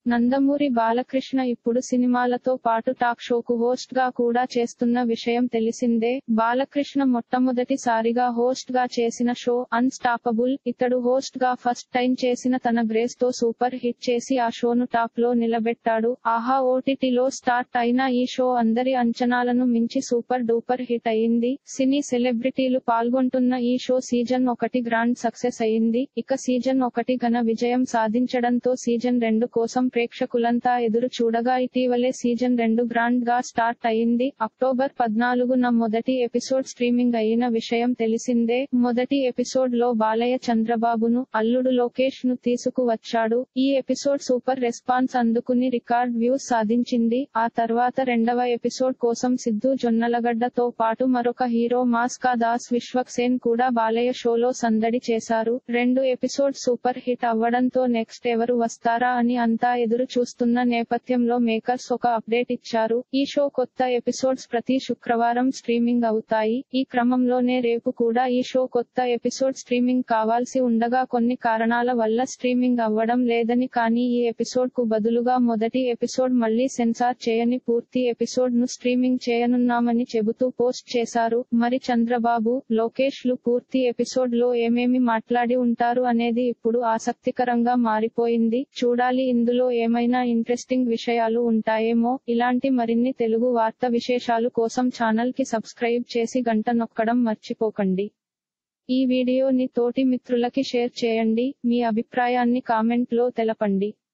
నందమూరి బాలకృష్ణ ఇప్పుడు సినిమాలతో పాటు టాక్ షోకు హోస్ట్ గా కూడా చేస్తున్న విషయం తెలిసిందే బాలకృష్ణ మొట్టమొదటిసారిగా హోస్ట్ గా చేసిన షో అన్స్టాపబుల్ ఇతడు హోస్ట్ గా ఫస్ట్ టైం చేసిన తన గ్రేస్ తో సూపర్ హిట్ చేసి ఆ షోను టాప్ లో నిలబెట్టాడు ఆహా ఓటీటీలో స్టార్ట్ అయిన ఈ షో అందరి అంచనాలను మించి సూపర్ డూపర్ హిట్ అయింది సినీ సెలబ్రిటీలు పాల్గొంటున్న ఈ షో సీజన్ ఒకటి గ్రాండ్ సక్సెస్ అయింది ఇక సీజన్ ఒకటి ఘన విజయం సాధించడంతో సీజన్ రెండు కోసం ప్రేక్షకులంతా ఎదురు చూడగా ఇటీవలే సీజన్ రెండు గ్రాండ్ గా స్టార్ట్ అయింది అక్టోబర్ పద్నాలుగున మొదటి ఎపిసోడ్ స్ట్రీమింగ్ అయిన విషయం తెలిసిందే మొదటి ఎపిసోడ్ లో బాలయ్య చంద్రబాబును అల్లుడు లోకేష్ ను తీసుకువచ్చాడు ఈ ఎపిసోడ్ సూపర్ రెస్పాన్స్ అందుకుని రికార్డ్ వ్యూస్ సాధించింది ఆ తర్వాత రెండవ ఎపిసోడ్ కోసం సిద్ధు జొన్నలగడ్డతో పాటు మరొక హీరో మాస్కా దాస్ విశ్వక్సేన్ కూడా బాలయ్య షోలో సందడి చేశారు రెండు ఎపిసోడ్ సూపర్ హిట్ అవ్వడంతో నెక్స్ట్ ఎవరు వస్తారా అని అంతా ఎదురు చూస్తున్న నేపథ్యంలో మేకర్స్ ఒక అప్డేట్ ఇచ్చారు ఈ షో కొత్త ఎపిసోడ్స్ ప్రతి శుక్రవారం స్ట్రీమింగ్ అవుతాయి ఈ క్రమంలోనే రేపు కూడా ఈ షో కొత్త ఎపిసోడ్ స్ట్రీమింగ్ కావాల్సి ఉండగా కొన్ని కారణాల వల్ల స్ట్రీమింగ్ అవ్వడం లేదని కానీ ఈ ఎపిసోడ్ కు బదులుగా మొదటి ఎపిసోడ్ మళ్లీ సెన్సార్ చేయని పూర్తి ఎపిసోడ్ ను స్ట్రీమింగ్ చేయనున్నామని చెబుతూ పోస్ట్ చేశారు మరి చంద్రబాబు లోకేష్ లు పూర్తి ఎపిసోడ్ లో ఏమేమి మాట్లాడి ఉంటారు అనేది ఇప్పుడు ఆసక్తికరంగా మారిపోయింది చూడాలి ఇందులో ఏమైనా ఇంట్రెస్టింగ్ విషయాలు ఉంటాయేమో ఇలాంటి మరిన్ని తెలుగు వార్త విశేషాలు కోసం ఛానల్ కి సబ్స్క్రైబ్ చేసి గంట నొక్కడం మర్చిపోకండి ఈ వీడియోని తోటి మిత్రులకి షేర్ చేయండి మీ అభిప్రాయాన్ని కామెంట్ లో తెలపండి